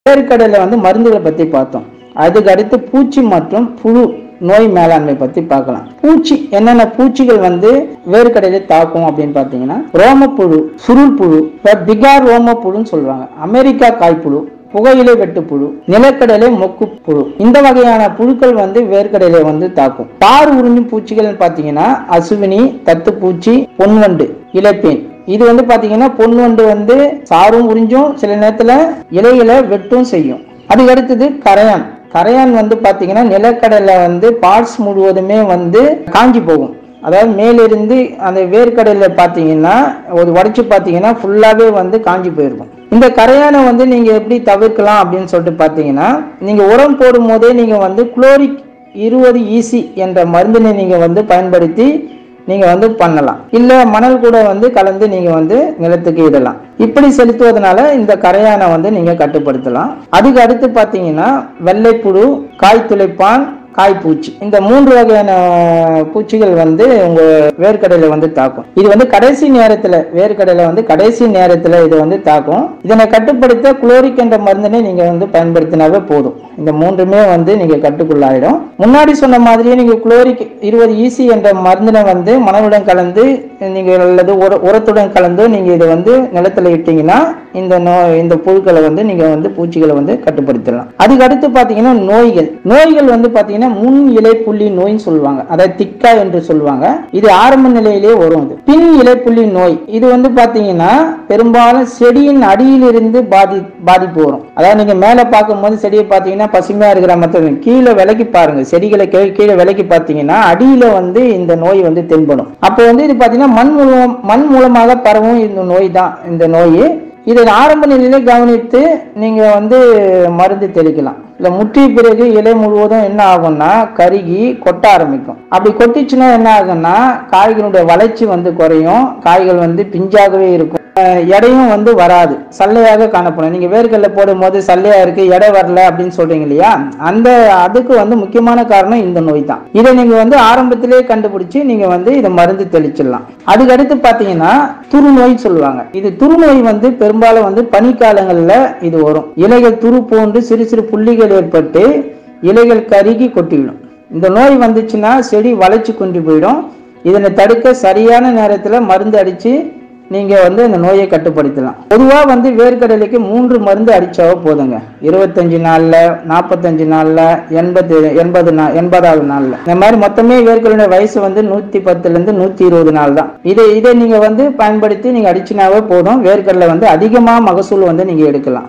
வேர்க்கடலை வந்து மருந்துகளை பத்தி பார்த்தோம் அதுக்கு அடுத்து பூச்சி மற்றும் புழு நோய் மேலாண்மை பத்தி பார்க்கலாம் பூச்சி என்னென்ன பூச்சிகள் வந்து வேர்க்கடையில தாக்கும் அப்படின்னு பார்த்தீங்கன்னா ரோமப்புழு சுருள் புழு இப்ப பிகார் ரோமப்புழுன்னு சொல்லுவாங்க அமெரிக்கா காய்ப்புழு புகையிலை வெட்டுப்புழு நிலக்கடலை மொக்கு புழு இந்த வகையான புழுக்கள் வந்து வேர்க்கடலை வந்து தாக்கும் தார் உறிஞ்சும் பூச்சிகள்னு பார்த்தீங்கன்னா அசுவினி தத்துப்பூச்சி பொன்வண்டு இலைப்பேன் இது வந்து பாத்தீங்கன்னா பொன்வண்டு வந்து சாரும் உறிஞ்சும் சில நேரத்துல இலைகளை வெட்டும் செய்யும் அதுக்கு அடுத்தது கரையான் கரையான் வந்து பாத்தீங்கன்னா நிலக்கடலை வந்து பார்ட்ஸ் முழுவதுமே வந்து காஞ்சி போகும் அதாவது மேலிருந்து அந்த வேர்க்கடலை பார்த்தீங்கன்னா ஒரு உடைச்சு பார்த்தீங்கன்னா ஃபுல்லாகவே வந்து காஞ்சி போயிருக்கும் இந்த கரையானை வந்து நீங்கள் எப்படி தவிர்க்கலாம் அப்படின்னு சொல்லிட்டு பார்த்தீங்கன்னா நீங்கள் உரம் போடும் போதே நீங்கள் வந்து குளோரிக் இருபது ஈசி என்ற மருந்தினை நீங்கள் வந்து பயன்படுத்தி நீங்க வந்து பண்ணலாம் இல்ல மணல் கூட வந்து கலந்து நீங்க வந்து நிலத்துக்கு இடலாம் இப்படி செலுத்துவதனால இந்த கரையானை வந்து நீங்க கட்டுப்படுத்தலாம் அதுக்கு அடுத்து பாத்தீங்கன்னா வெள்ளைப்புழு காய் துளைப்பான் காய்ப்பூச்சி இந்த மூன்று வகையான பூச்சிகள் வந்து உங்க வேர்க்கடையில வந்து தாக்கும் இது வந்து கடைசி நேரத்துல வேர்க்கடையில வந்து கடைசி நேரத்துல இது வந்து தாக்கும் இதனை கட்டுப்படுத்த குளோரிக் என்ற மருந்தினை நீங்க வந்து பயன்படுத்தினாவே போதும் இந்த மூன்றுமே வந்து நீங்க கட்டுக்குள்ளாயிடும் முன்னாடி சொன்ன மாதிரியே நீங்க குளோரிக் இருபது ஈசி என்ற மருந்தினை வந்து மணவுடன் கலந்து நீங்க அல்லது உர உரத்துடன் கலந்து நீங்க இதை வந்து நிலத்துல இட்டீங்கன்னா இந்த நோய் இந்த புழுக்களை வந்து நீங்க வந்து பூச்சிகளை வந்து கட்டுப்படுத்தலாம் அதுக்கு அடுத்து பாத்தீங்கன்னா நோய்கள் நோய்கள் வந்து பாத்தீங்கன்னா முன் இலை புள்ளி நோய்னு சொல்லுவாங்க அதாவது திக்கா என்று சொல்லுவாங்க இது ஆரம்ப நிலையிலே வரும் இது பின் இலை புள்ளி நோய் இது வந்து பாத்தீங்கன்னா பெரும்பாலும் செடியின் அடியிலிருந்து பாதி பாதிப்பு வரும் அதாவது நீங்க மேல பார்க்கும்போது செடியை பாத்தீங்கன்னா பசுமையா இருக்கிற மற்ற கீழே விலக்கி பாருங்க செடிகளை கீழே- கீழே விலக்கி பார்த்தீங்கன்னா அடியில வந்து இந்த நோய் வந்து தென்படும் அப்போ வந்து இது பாத்தீங்கன்னா மண் மூலம் மண் மூலமாக பரவும் இந்த நோய் தான் இந்த நோய் இதை ஆரம்ப நிலையில கவனித்து நீங்க வந்து மருந்து தெளிக்கலாம் இல்ல முற்றிய பிறகு இலை முழுவதும் என்ன ஆகும்னா கருகி கொட்ட ஆரம்பிக்கும் அப்படி கொட்டிச்சுன்னா என்ன ஆகும்னா காய்களுடைய வளர்ச்சி வந்து குறையும் காய்கள் வந்து பிஞ்சாகவே இருக்கும் அஹ் எடையும் வந்து வராது சல்லையாக காணப்படும் நீங்க வேர்க்கடலை போடும் போது சல்லையா இருக்கு எடை வரல அப்படின்னு சொல்றீங்க இல்லையா அந்த அதுக்கு வந்து முக்கியமான காரணம் இந்த நோய் தான் இதை நீங்க வந்து ஆரம்பத்திலே கண்டுபிடிச்சு நீங்க வந்து இதை மருந்து தெளிச்சிடலாம் அதுக்கு அடுத்து பாத்தீங்கன்னா துருநோய் சொல்லுவாங்க இது துருநோய் வந்து பெரும்பாலும் வந்து பனிக்காலங்கள்ல இது வரும் இலைகள் துரு போன்று சிறு சிறு புள்ளிகள் ஏற்பட்டு இலைகள் கருகி கொட்டிவிடும் இந்த நோய் வந்துச்சுன்னா செடி வளைச்சு கொண்டு போயிடும் இதனை தடுக்க சரியான நேரத்துல மருந்து அடிச்சு நீங்க வந்து இந்த நோயை கட்டுப்படுத்தலாம் பொதுவா வந்து வேர்க்கடலைக்கு மூன்று மருந்து அடிச்சாவே போதுங்க இருபத்தஞ்சு நாள்ல நாற்பத்தஞ்சு நாள்ல எண்பது எண்பது நாள் எண்பதாவது நாள்ல இந்த மாதிரி மொத்தமே வேர்க்கடலை வயசு வந்து நூத்தி பத்துல இருந்து நூத்தி இருபது நாள் தான் இதை இதை நீங்க வந்து பயன்படுத்தி நீங்க அடிச்சினாவே போதும் வேர்க்கடலை வந்து அதிகமா மகசூல் வந்து நீங்க எடுக்கலாம்